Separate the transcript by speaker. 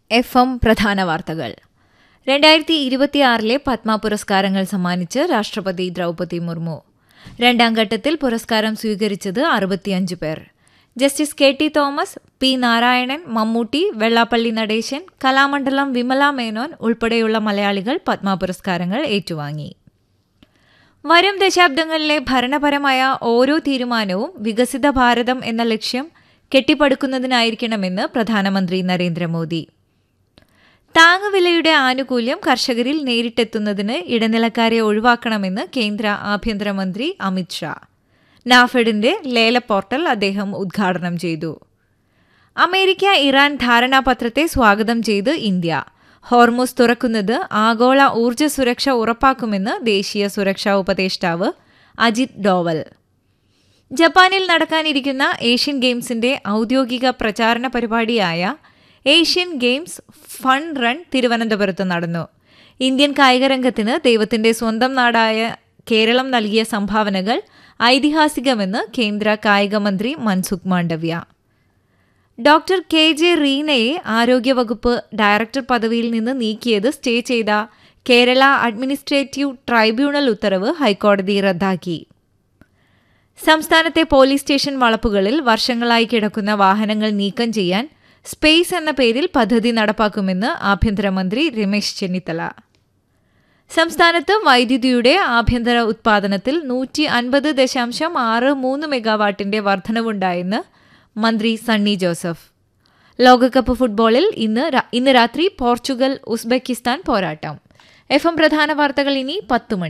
Speaker 1: F M പ്രധാന വാർത്തകൾ രണ്ടായിരത്തി ഇരുപത്തിയാറിലെ പത്മ പുരസ്കാരങ്ങൾ സമ്മാനിച്ച് രാഷ്ട്രപതി ദ്രൗപതി മുർമു രണ്ടാം ഘട്ടത്തിൽ പുരസ്കാരം സ്വീകരിച്ചത് അറുപത്തിയഞ്ച് പേർ justice K T Thomas P Narayanan Mammootty Vellappally Natesan Kalamandalam Vimala Menon ഉൾപ്പെടെയുള്ള മലയാളികൾ പത്മ പുരസ്കാരങ്ങൾ ഏറ്റുവാങ്ങി വരും ദശാബ്ദങ്ങളിലെ ഭരണപരമായ ഓരോ തീരുമാനവും വികസിത ഭാരതം എന്ന ലക്ഷ്യം കെട്ടിപ്പടുക്കുന്നതിനായിരിക്കണമെന്ന് പ്രധാനമന്ത്രി നരേന്ദ്രമോദി താങ്ങുവിലയുടെ ആനുകൂല്യം കർഷകരിൽ നേരിട്ടെത്തുന്നതിന് ഇടനിലക്കാരെ ഒഴിവാക്കണമെന്ന് കേന്ദ്ര ആഭ്യന്തരമന്ത്രി അമിത് ഷാ നാഫെഡിന്റെ ലേല പോർട്ടൽ അദ്ദേഹം ഉദ്ഘാടനം ചെയ്തു അമേരിക്ക ഇറാൻ ധാരണാപത്രത്തെ സ്വാഗതം ചെയ്ത് ഇന്ത്യ ഹോർമോസ് തുറക്കുന്നത് ആഗോള ഊർജ്ജ സുരക്ഷ ഉറപ്പാക്കുമെന്ന് ദേശീയ സുരക്ഷാ ഉപദേഷ്ടാവ് അജിത് ഡോവൽ ജപ്പാനിൽ നടക്കാനിരിക്കുന്ന ഏഷ്യൻ ഗെയിംസിന്റെ ഔദ്യോഗിക പ്രചാരണ പരിപാടിയായ ഏഷ്യൻ ഗെയിംസ് ഫൺ റൺ തിരുവനന്തപുരത്ത് നടന്നു ഇന്ത്യൻ കായികരംഗത്തിന് ദൈവത്തിന്റെ സ്വന്തം നാടായ കേരളം നൽകിയ സംഭാവനകൾ ഐതിഹാസികമെന്ന് കേന്ദ്ര കായികമന്ത്രി Mansukh Mandaviya doctor K J റീനയെ ആരോഗ്യവകുപ്പ് ഡയറക്ടർ പദവിയിൽ നിന്ന് നീക്കിയത് സ്റ്റേ ചെയ്ത കേരള അഡ്മിനിസ്ട്രേറ്റീവ് ട്രൈബ്യൂണൽ ഉത്തരവ് ഹൈക്കോടതി റദ്ദാക്കി സംസ്ഥാനത്തെ പോലീസ് സ്റ്റേഷൻ വളപ്പുകളിൽ വർഷങ്ങളായി കിടക്കുന്ന വാഹനങ്ങൾ നീക്കം ചെയ്യാൻ സ്പേസ് എന്ന പേരിൽ പദ്ധതി നടപ്പാക്കുമെന്ന് ആഭ്യന്തരമന്ത്രി രമേശ് ചെന്നിത്തല സംസ്ഥാനത്ത് വൈദ്യുതിയുടെ ആഭ്യന്തര ഉത്പാദനത്തിൽ നൂറ്റി അൻപത് ദശാംശം ആറ് മൂന്ന് മെഗാവാട്ടിന്റെ വർധനവുണ്ടായെന്ന് മന്ത്രി സണ്ണി ജോസഫ് ലോകകപ്പ് ഫുട്ബോളിൽ ഇന്ന് ഇന്ന് രാത്രി പോർച്ചുഗൽ ഉസ്ബെക്കിസ്ഥാൻ പോരാട്ടം എഫ് എം പ്രധാന വാർത്തകൾ ഇനി പത്ത് മണി